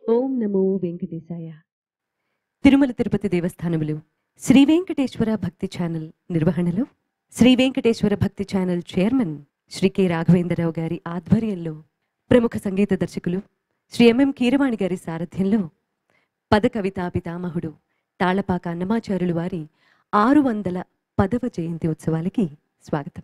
ఓం నమో వెంకటేశాయ తిరుమల తిరుపతి దేవస్థానములు శ్రీ వెంకటేశ్వర భక్తి ఛానల్ నిర్వహణలో Sri Venkateswara Bhakti channel chairman Sri K Raghavendra Rao గారి ఆధ్వర్యంలో ప్రముఖ సంగీత దర్శకులు శ్రీ ఎంఎం కీరవాణి గారి సారథ్యంలో పద కవితా పితామహుడు తాళపాక అన్నమాచారులు వారి ఆరు వందల పదవ జయంతి ఉత్సవాలకి స్వాగతం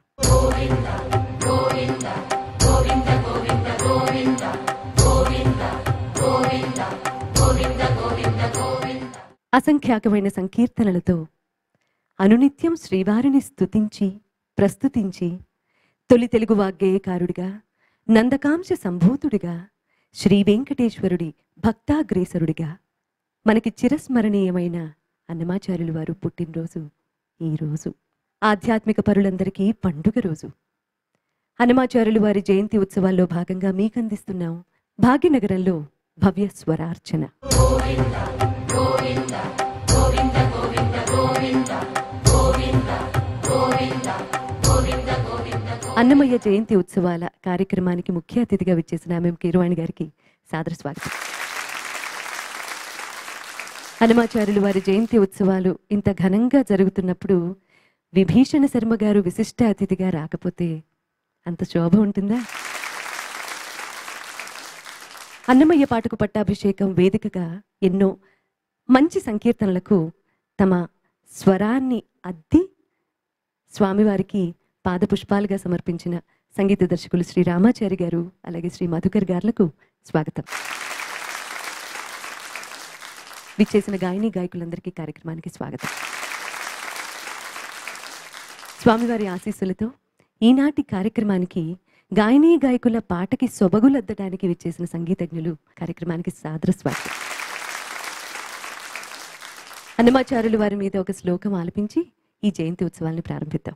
అసంఖ్యాకమైన సంకీర్తనలతో అనునిత్యం శ్రీవారిని స్తుతించి ప్రస్తుతించి తొలి తెలుగు వాగ్గేయకారుడిగా నందకాంశ సంభూతుడిగా శ్రీ వెంకటేశ్వరుడి భక్తాగ్రేసరుడిగా మనకి చిరస్మరణీయమైన అన్నమాచార్యులు వారు పుట్టినరోజు ఈ రోజు ఆధ్యాత్మిక పరులందరికీ పండుగ రోజు హనుమాచార్యులు వారి జయంతి ఉత్సవాల్లో భాగంగా మీకందిస్తున్నాం భాగ్యనగరంలో భవ్య స్వరార్చన అన్నమయ్య జయంతి ఉత్సవాల కార్యక్రమానికి ముఖ్య అతిథిగా విచ్చేసిన మేము కీరవాణి గారికి సాదర స్వాగతం హనుమాచార్యులు వారి జయంతి ఉత్సవాలు ఇంత ఘనంగా జరుగుతున్నప్పుడు విభీషణ శర్మ గారు విశిష్ట అతిథిగా రాకపోతే అంత శోభ ఉంటుందా అన్నమయ్య పాటకు పట్టాభిషేకం వేదికగా ఎన్నో మంచి సంకీర్తనలకు తమ స్వరాన్ని అద్ది స్వామివారికి పాదపుష్పాలుగా సమర్పించిన సంగీత దర్శకులు శ్రీ రామాచారి గారు అలాగే శ్రీ మధుకర్ గారులకు స్వాగతం విచ్చేసిన గాయని గాయకులందరికీ కార్యక్రమానికి స్వాగతం స్వామివారి ఆశీస్సులతో ఈనాటి కార్యక్రమానికి గాయని గాయకుల పాటకి సొబగులద్దడానికి విచ్చేసిన సంగీతజ్ఞులు కార్యక్రమానికి సాదర స్వాగతం అన్నమాచారులు వారి మీద ఒక శ్లోకం ఆలపించి ఈ జయంతి ఉత్సవాలను ప్రారంభిద్దాం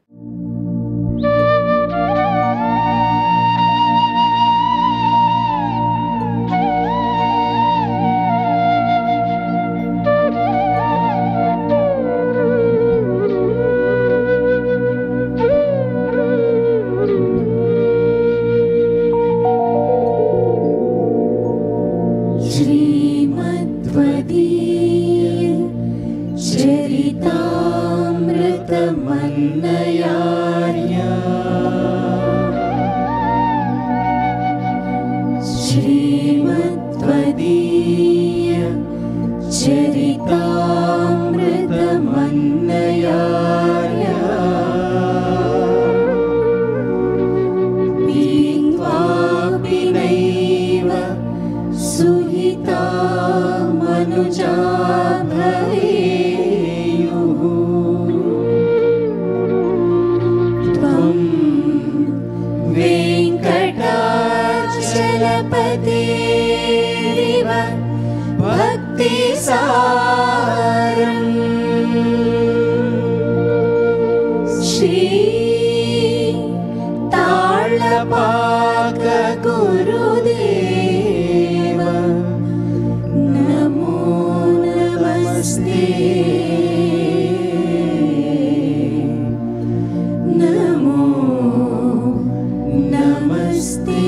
श्रीमद्वदीय चरितामृतमन्नयार्या श्रीमद्वदीय चरितामृतमन्नयार्या पीत्वापि नैव सुहिता मनुजा भवेयुः त्वं वेङ्कटाचलपतिरिव भक्तिसारम् श्री ताळपाक गुरुदेव नमो नमस्ते नमो नमस्ते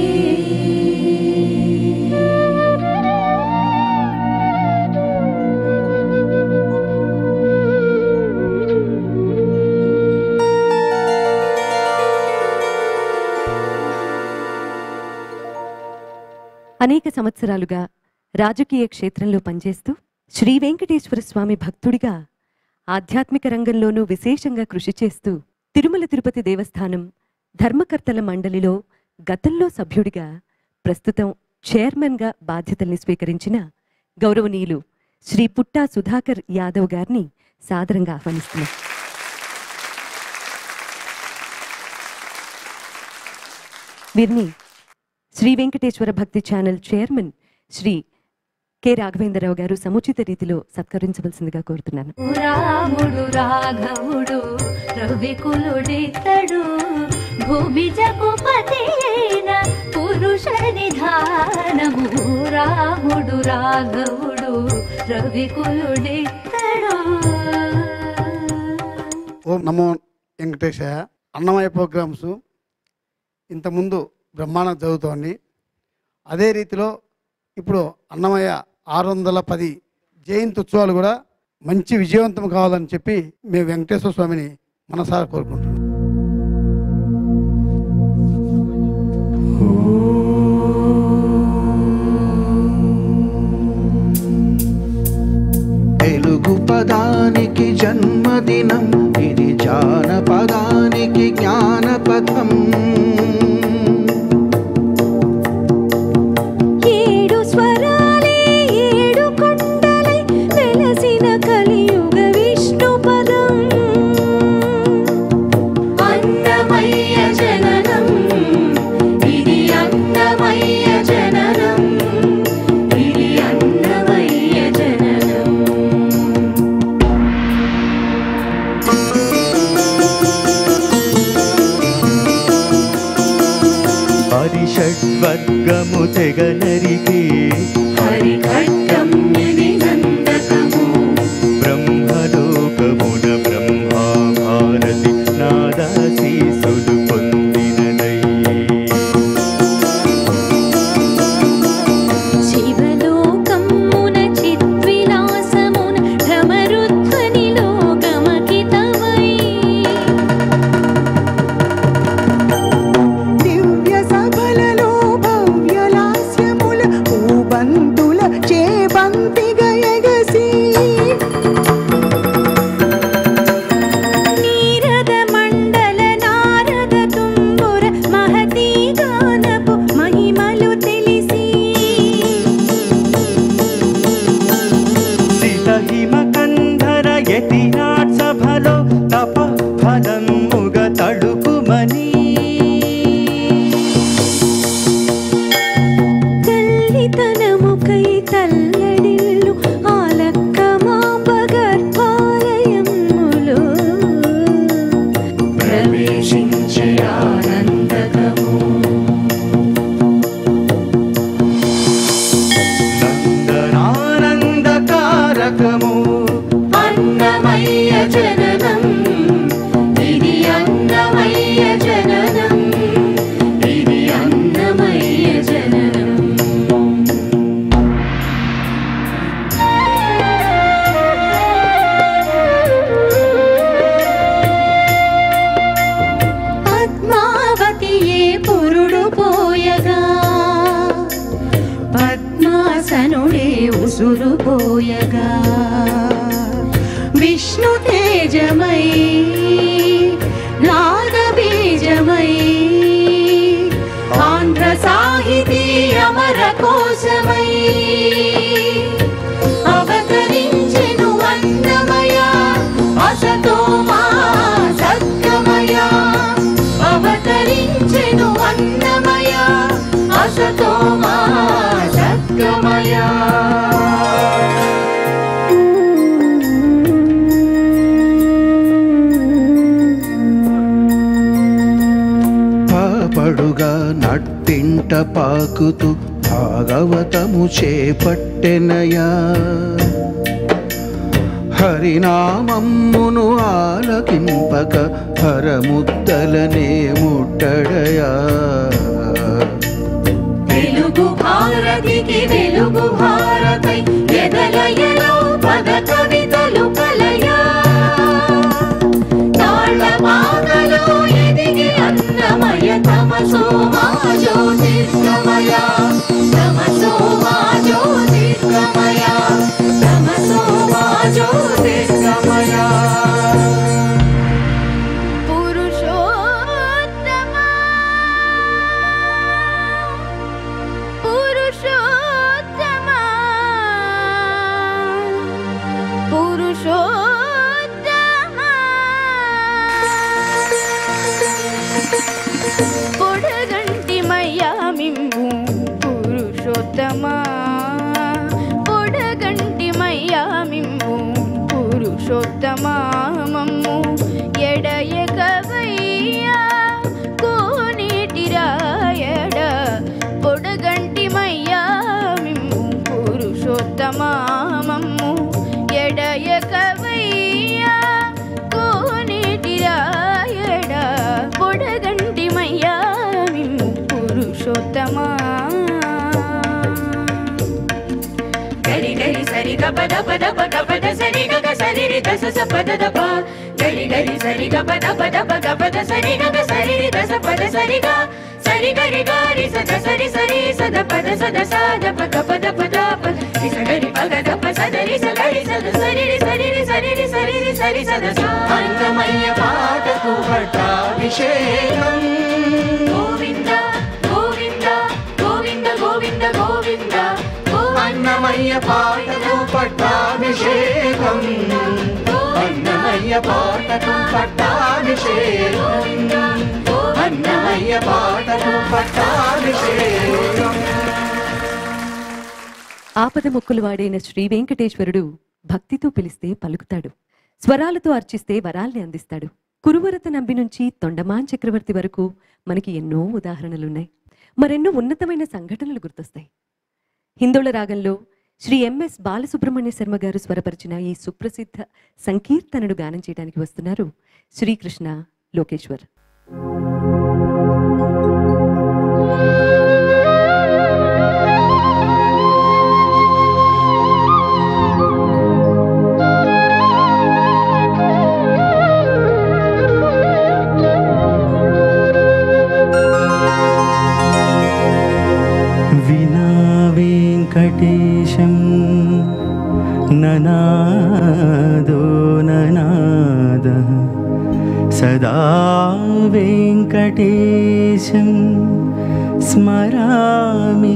అనేక సంవత్సరాలుగా రాజకీయ క్షేత్రంలో పనిచేస్తూ శ్రీ వెంకటేశ్వర స్వామి భక్తుడిగా ఆధ్యాత్మిక రంగంలోనూ విశేషంగా కృషి చేస్తూ తిరుమల తిరుపతి దేవస్థానం ధర్మకర్తల మండలిలో గతంలో సభ్యుడిగా ప్రస్తుతం చైర్మన్గా బాధ్యతల్ని స్వీకరించిన గౌరవనీయులు శ్రీ పుట్టా సుధాకర్ యాదవ్ గారిని సాదరంగా ఆహ్వానిస్తున్నాం వీరిని Sri Venkateswara Bhakti channel chairman Sri K Raghavendra Rao గారు సముచిత రీతిలో సత్కరించవలసిందిగా కోరుతున్నాను రాముడు రాఘవుడు రవికులుడితడు భూమి జగుపతి అయిన పురుష నిధానము రాముడు రాఘవుడు రవికులుడితడు ఓం నమో వెంకటేశయ అన్నమయ్య ప్రోగ్రామ్స్ ఇంతకుముందు బ్రహ్మాండం జరుగుతోంది అదే రీతిలో ఇప్పుడు అన్నమయ్య ఆరు వందల పది జయంతి ఉత్సవాలు కూడా మంచి విజయవంతం కావాలని చెప్పి మేము వెంకటేశ్వర స్వామిని మనసారా కోరుకుంటున్నాం తెలుగు పదానికి జన్మదినం ఇది జానపదానికి జ్ఞానపథం ఏడు స్వరాలే ఏడు కొండలై వెలసిన కలియుగ విష్ణు పదం అన్నమయ్య జననం ఇది అన్నమయ్య జననం ఇది అన్నమయ్య జననం హరిషడ్వర్గము తెగ నరికి హరి ఖడ్గం ఇది నందకము బ్రహ్మలోకమున బ్రహ్మా భారతి నాదాశీసులు పొందినదై శివలోకమున చిద్విలాసమున భ్రమరుధ్వనిలో గమకితమై దివ్య సభలలో భవ్యలాస్యముల పూబంతుల చేబంతిగ ఎగసి నీరద మండల నారద తుంబుర మహతీ గానపు మహిమలు తెలిసి సితహిమ కంధర యతినాట్ సభలో తప ఫలముగ తడుకుమని తల్లితనముకై తల్లడిల్లు ఆలక్కమా గర్భాలయములో ప్రవేశించే ఆనందకము నందనానందకారకము అన్నమయ్య జననం ఇది అన్నమయ్య జననం ఇది అన్నమయ్య జననం పద్మావతియే పురుడు పోయగా పద్మాసనుడే ఉసురు పోయగా విష్ణు తేజమై నాగబీజమై ఆంధ్ర సాహితీ అమర కోశమై అవతరించెను అన్నమయ అసతో మా సద్గమయ అవతరించెను అన్నమయ అసతో మా సద్గమయ పాపడుగా నట్టింట పాకుతూ భాగవతము చేపట్టెనయా హరినామమ్మును ఆలకింపక హరముద్దలనే ముట్టడయా తెలుగు భారతికి వెలుగు భారతై ఎదలయలో పద కవితలు కలయా తాళ్ళ పాకలో ఎదిగి అన్నమయ తమసో మా జ్యోతిర్గమయ తమసో మా జ్యోతిర్గమయ తమసో మా జ్యోతిర్గమయ పురుషోత్తమా పురుషోత్తమా పురుషోత్తమా పొడగంటి మయ్యామింబు పురుషోత్తమా పొడగంటి మయ్యామింబు పురుషోత్తమా మమ్ము ఎడయకవయ్యా కోనేటి రాయడ పొడగంటి మయ్యామింబు పురుషోత్తమా మమ్ము ఎడయకవయ్యా కోనేటి రాయడ పొడగంటి మయ్యామింబు పురుషోత్తమా గ పద పద ప గ పద సరి గ గ సరి రి దస స పద ద ప గరి గరి సరి గ పద పద ప గ పద సరి గ గ సరి రి దస పద సరి గ సరి గరి గరి స ద సరి సరి స ద పద స ద స ద ప గ పద పద ప రి స గరి ప గ ద ప స ద రి స గరి స ద సరి రి సరి రి సరి రి సరి రి సరి స ద స అన్నమయ్య పాటకు పట్టాభిషేకం గోవింద గోవింద గోవింద గోవింద గోవింద అన్నమయ్య పాటకు పట్టాభిషేకం అన్నమయ్య పాటకు పట్టాభిషేకం అన్నమయ్య పాటకు పట్టాభిషేకం ఆపద మొక్కులు వాడైన శ్రీ వెంకటేశ్వరుడు భక్తితో పిలిస్తే పలుకుతాడు స్వరాలతో అర్చిస్తే వరాల్ని అందిస్తాడు కురువరత నంబి నుంచి తొండమాన్ చక్రవర్తి వరకు మనకి ఎన్నో ఉదాహరణలున్నాయి మరెన్నో ఉన్నతమైన సంఘటనలు గుర్తొస్తాయి హిందోళ రాగంలో శ్రీ ఎంఎస్ బాలసుబ్రహ్మణ్య శర్మ గారు స్వరపరిచిన ఈ సుప్రసిద్ధ సంకీర్తనను గానం చేయడానికి వస్తున్నారు శ్రీకృష్ణ లోకేశ్వర్ विना वेङ्कटेशं ननादो ननादः सदा वेङ्कटेशं स्मरामि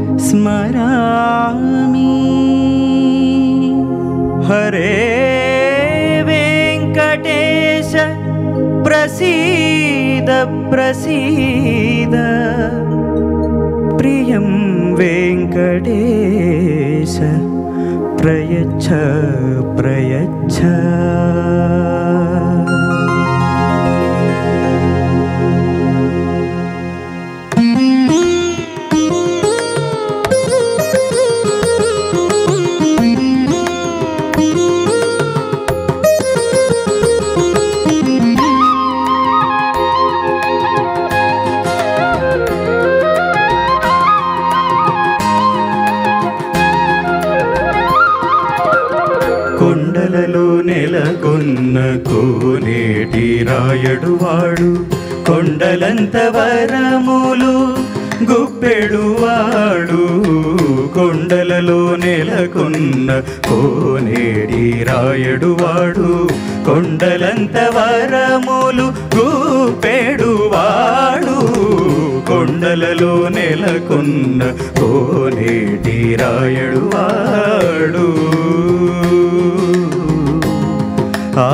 स्मरामि हरे वेङ्कटेश प्रसीद प्रसीद प्रियं वेङ्कटेश प्रयच्छ प्रयच्छ కొండలలో నెలకొన్న కోనేటి రాయడువాడు కొండలంత వరములు గుప్పెడువాడు కొండలలో నెలకొన్న కోనేటి రాయడువాడు కొండలంత వరములు గుప్పెడువాడు కొండలలో నెలకొన్న కోనేటి రాయడువాడు ఆ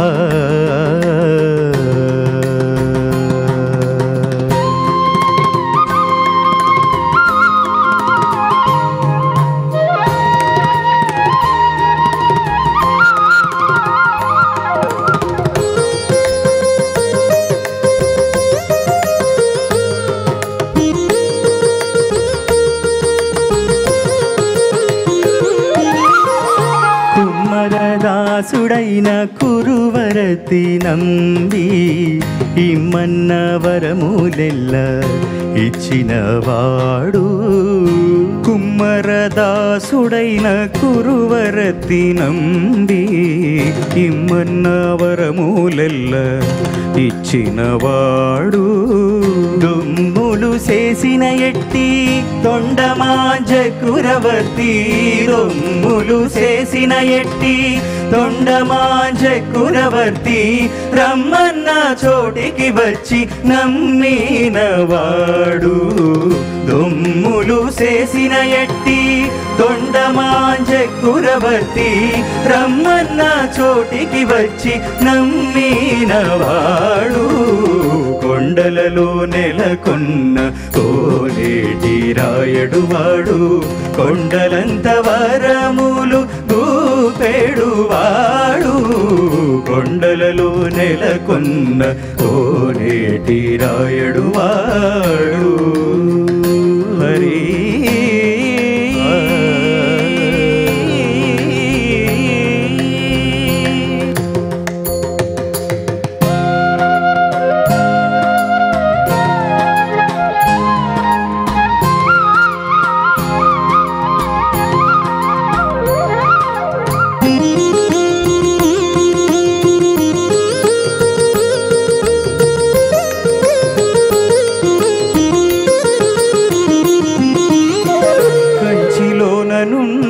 కుమ్మరదాసుడైన కురువరతి నంది ఇమ్మన్న వరములెల్ల ఇచ్చినవాడు కుమ్మరదాసుడైన కురువరతి నంది ఇమ్మన్న వరములెల్ల ఇచ్చినవాడు దొమ్ములు చేసిన ఎట్టి తొండమాంజ కురవర్తి దొమ్ములు చేసిన ఎట్టి తొండమాంజ కురవర్తి రమ్మన్న చోటికి వచ్చి నమ్మినవాడు దొమ్ములు చేసిన ఎట్టి తొండమాంజ కురవర్తి రమ్మన్న చోటికి వచ్చి నమ్మినవాడు కొండలలో నెలకొన్న కోనేటి రాయడువాడు కొండలంత వరములు గూపెడువాడు కొండలలో నెలకొన్న కోనేటి రాయడువాడు హరి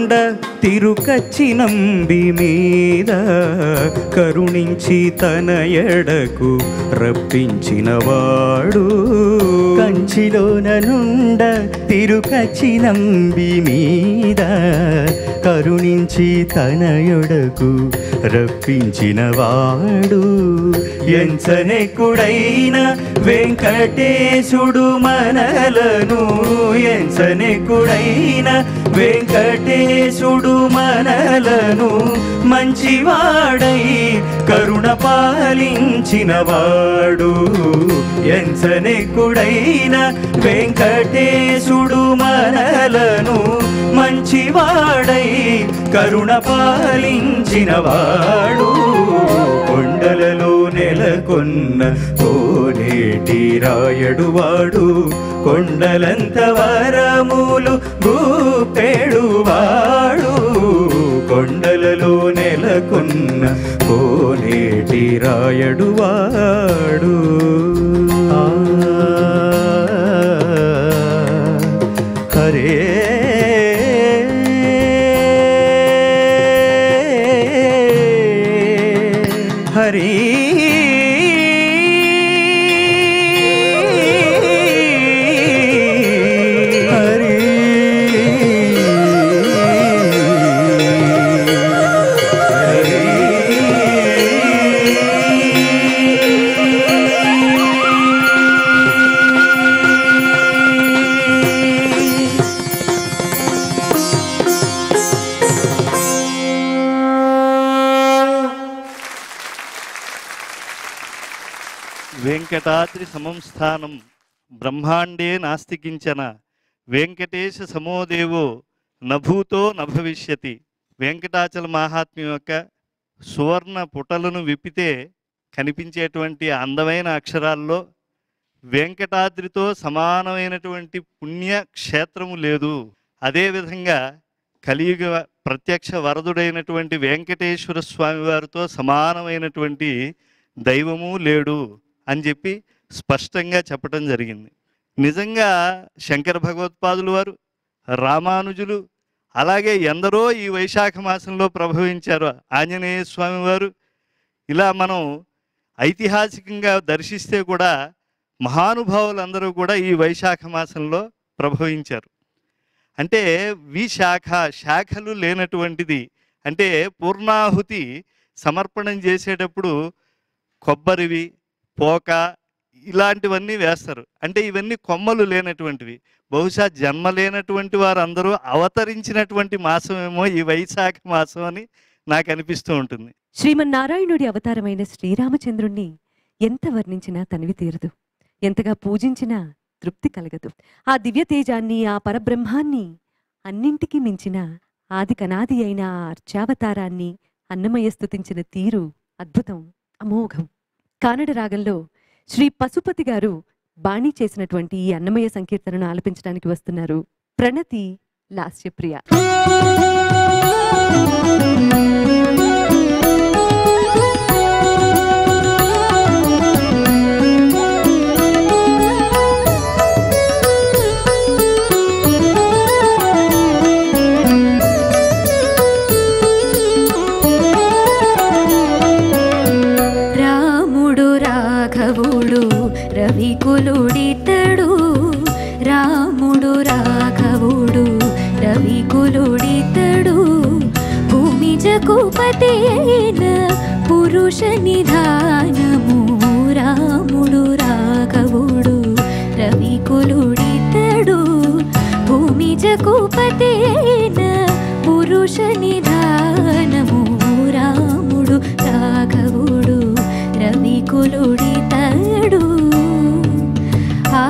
నుండ తిరుకచ్చినంబి మీద కరుణించి తన ఎడకు రప్పించినవాడు కంచిలోన నుండ తిరుకచ్చినంబి మీద కరుణించి తనయుడకు రప్పించిన వాడు ఎంచనెక్కుడైన వెంకటేశుడు మనలను ఎంచనెక్కుడైన వెంకటేశుడు మనలను మంచివాడై కరుణ పాలించిన వాడు ఎంచనెక్కుడైన వెంకటేశుడు మనలను మంచివాడై కరుణ పాలించిన వాడు కొండలలో నెలకొన్న కోనేటి రాయడు వాడు కొండలంత వరములు గూపెడు వాడు కొండలలో నెలకొన్న కోనేటి రాయడు వాడు ఆ, హరే హరి హరి వెంకటాద్రి సమం స్థానం బ్రహ్మాండే నాస్తి కించన వెంకటేశ సమోదేవో నభూతో నభవిష్యతి వెంకటాచల మహాత్మ్యం యొక్క సువర్ణ పుటలను విప్పితే కనిపించేటువంటి అందమైన అక్షరాల్లో వెంకటాద్రితో సమానమైనటువంటి పుణ్య క్షేత్రము లేదు అదేవిధంగా కలియుగ ప్రత్యక్ష వరదుడైనటువంటి వెంకటేశ్వర స్వామి వారితో సమానమైనటువంటి దైవము లేడు అని చెప్పి స్పష్టంగా చెప్పడం జరిగింది నిజంగా శంకర భగవత్పాదులు వారు రామానుజులు అలాగే ఎందరో ఈ వైశాఖ మాసంలో ప్రభవించారు ఆంజనేయ స్వామి వారు ఇలా మనం ఐతిహాసికంగా దర్శిస్తే కూడా మహానుభావులందరూ కూడా ఈ వైశాఖ మాసంలో ప్రభవించారు అంటే విశాఖ శాఖలు లేనటువంటిది అంటే పూర్ణాహుతి సమర్పణం చేసేటప్పుడు కొబ్బరివి పోక ఇలాంటివన్నీ వేస్తారు అంటే ఇవన్నీ కొమ్మలు లేనటువంటివి బహుశా జన్మ లేనటువంటి వారందరూ అవతరించినటువంటి మాసమేమో ఈ వైశాఖ మాసం అని నాకు అనిపిస్తూ ఉంటుంది శ్రీమన్నారాయణుడి అవతారమైన శ్రీరామచంద్రుణ్ణి ఎంత వర్ణించినా తనివి తీరదు ఎంతగా పూజించినా తృప్తి కలగదు ఆ దివ్య తేజాన్ని ఆ పరబ్రహ్మాన్ని అన్నింటికీ మించిన ఆది కనాది అయిన ఆ అర్చావతారాన్ని అన్నమయ్య స్తుతించిన తీరు అద్భుతం అమోఘం కానడ రాగంలో శ్రీ పశుపతి గారు బాణీ చేసినటువంటి ఈ అన్నమయ్య సంకీర్తనను ఆలపించడానికి వస్తున్నారు ప్రణతి లాస్యప్రియ రాముడు రాఘవుడు రవికులుడితడు రాముడు రాఘవుడు రవికులుడితడు భూమి జకుపతి అయిన పురుష నిధానము రాముడు రాఘవుడు రవికులుడితడు భూమి జకుపతి అయిన పురుష నిధానము రాముడు రాఘవుడు రవికులుడితడు ఆ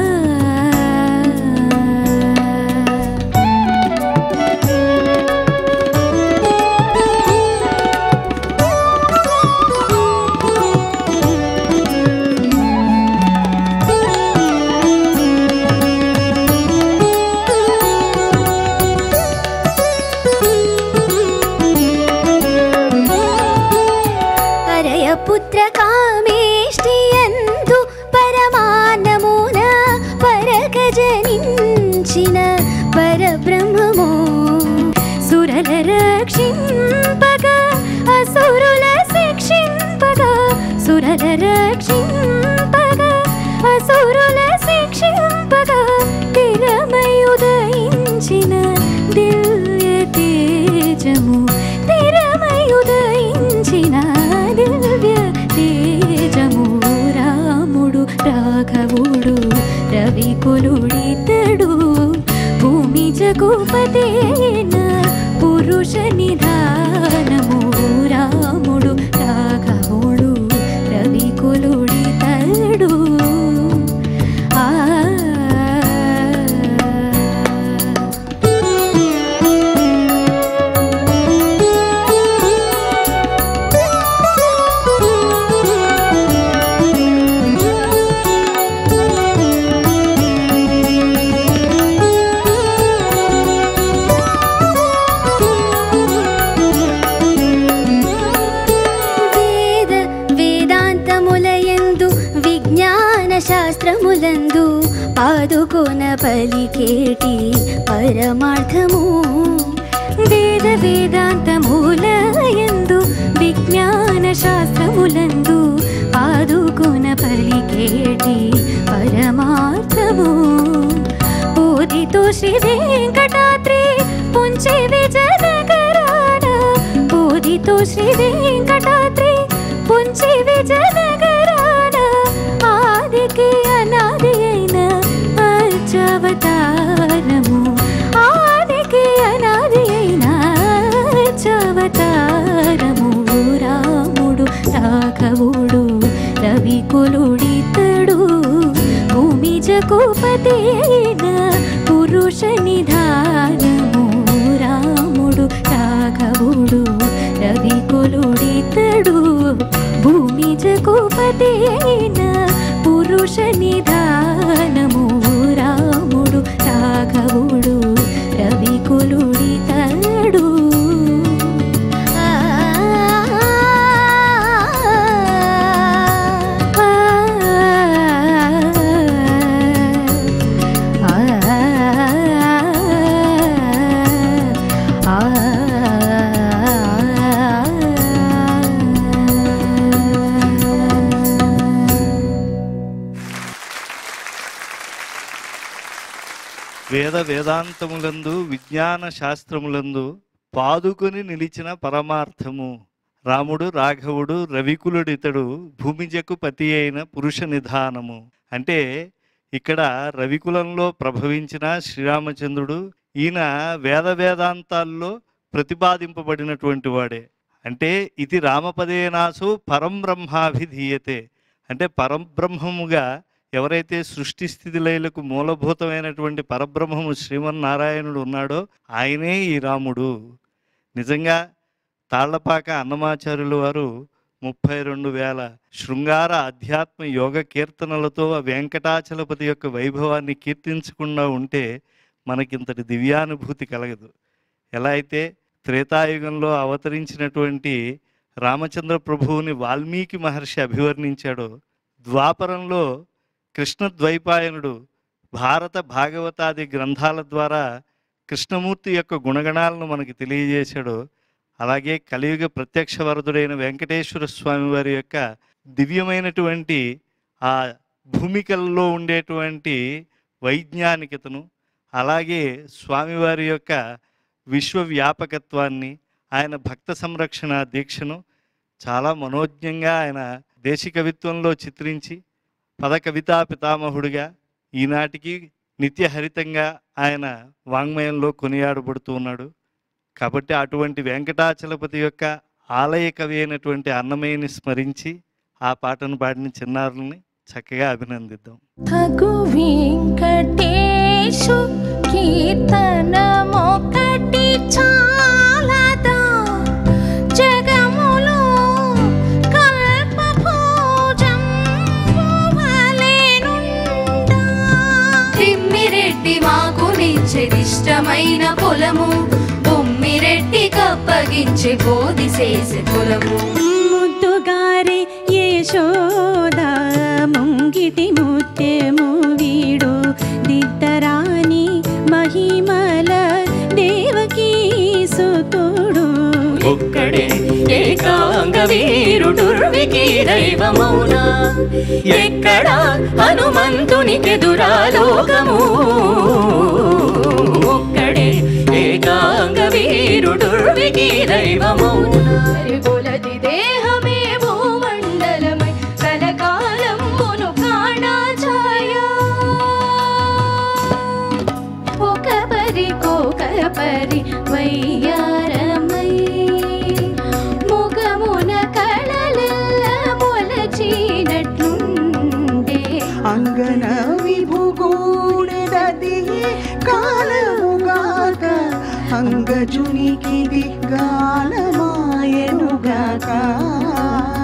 అరయ పుత్ర కామేష్టియందు పరమాన్నమున పరగజనించిన పరబ్రహ్మము సు సురల రక్షింపగా అసురుల శిక్షింపగా సురల రక్షింపగా అసురుల శిక్షింపగా తిరమై ఉదయించిన దివ్య తేజము తిరమై ఉదయించిన దివ్య తేజము రాముడు రాఘవుడు రవికులుడితడు భూమి జగుపతి అయిన పురుష నిధానము రాముడు రాఘవుడు రవికులుడితడు ఆ వేద వేదాంతములయందు విజ్ఞాన శాస్త్రములందు పాదుకొన పలికేటి పరమార్థము వేద వేదాంతములయందు విజ్ఞాన శాస్త్రములందు పాదుకొన పలికేటి పరమార్థము పూదితో శ్రీ వెంకటాద్రి పుంచి విజయనగరాన పూదితో శ్రీ వెంకటాద్రి పుంచి విజయనగరాన ఆదికి అనాది అయిన అర్చవతారము ఆదికి అనాది అయిన అర్చవతారము రాముడు రాఘవుడు రవికులుడితడు భూమి జగుపతి అయిన పురుష నిధానము రాముడు రాఘవుడు రవికులుడితడు భూమి జగుపతి అయిన పురుష నిధానము రాముడు రాఘవుడు రవికులుడితడు ఆ వేద వేదాంతములందు విజ్ఞాన శాస్త్రములందు పాదుకొని నిలిచిన పరమార్థము రాముడు రాఘవుడు రవికులుడితడు భూమిజకు పతి అయిన పురుష నిధానము అంటే ఇక్కడ రవికులంలో ప్రభవించిన శ్రీరామచంద్రుడు ఈయన వేద వేదాంతాల్లో ప్రతిపాదింపబడినటువంటి వాడే అంటే ఇది రామపదేనాసు పరం బ్రహ్మాభిధీయతే అంటే పరబ్రహ్మముగా ఎవరైతే సృష్టి స్థితి లయలకు మూలభూతమైనటువంటి పరబ్రహ్మము శ్రీమన్నారాయణుడు ఉన్నాడో ఆయనే ఈ రాముడు నిజంగా తాళ్లపాక అన్నమాచార్యుల వారు ముప్పై రెండు వేల శృంగార అధ్యాత్మ యోగ కీర్తనలతో ఆ వెంకటాచలపతి యొక్క వైభవాన్ని కీర్తించకుండా ఉంటే మనకింతటి దివ్యానుభూతి కలగదు ఎలా అయితే త్రేతాయుగంలో అవతరించినటువంటి రామచంద్ర ప్రభువుని వాల్మీకి మహర్షి అభివర్ణించాడో ద్వాపరంలో కృష్ణ ద్వైపాయనుడు భారత భాగవతాది గ్రంథాల ద్వారా కృష్ణమూర్తి యొక్క గుణగణాలను మనకి తెలియజేశాడు అలాగే కలియుగ ప్రత్యక్ష వరదుడైన వెంకటేశ్వర స్వామి వారి యొక్క దివ్యమైనటువంటి ఆ భూమికల్లో ఉండేటువంటి వైజ్ఞానికతను అలాగే స్వామివారి యొక్క విశ్వవ్యాపకత్వాన్ని ఆయన భక్త సంరక్షణ దీక్షను చాలా మనోజ్ఞంగా ఆయన దేశీ కవిత్వంలో చిత్రించి పద కవితా పితామహుడిగా ఈనాటికి నిత్యహరితంగా ఆయన వాంగ్మయంలో కొనియాడబడుతూ ఉన్నాడు కాబట్టి అటువంటి వెంకటాచలపతి యొక్క ఆలయ కవి అయినటువంటి అన్నమయ్యని స్మరించి ఆ పాటను పాడిన చిన్నారుల్ని చక్కగా అభినందిద్దాం భగు వెంకటేశు కీర్తనమొకటి చాలదా జగములో కల్పభోజంబువలెనుండా. తిమ్మిరెడ్డి మాకు నిచ్చెదిష్టమైన పొలము బొమ్మిరెడ్డి కప్పగించే బోధి చేసే పొలము ముద్దుగారే యశోద ముంగిటి ముత్యము వీడు దిద్దరాని మహిమల దేవకీ సుతో వీరుడుర్వికి దైవమౌనా ఎక్కడ హనుమంతునికెదురా లోకము ఒక్కడే ఏకాంగ వీరుడుర్వికి దైవమౌనా కొలది దేహమే భూమండలమై కలకాలం మును కాణా ఛాయ ఒక పరి కోక పరి వయ్యారమై ముఖమున కళలెల్ల మొలచినట్లుండే అంగన విభుగూడెదది కాలముగాక అంగజునికి గాలమాయనుగాక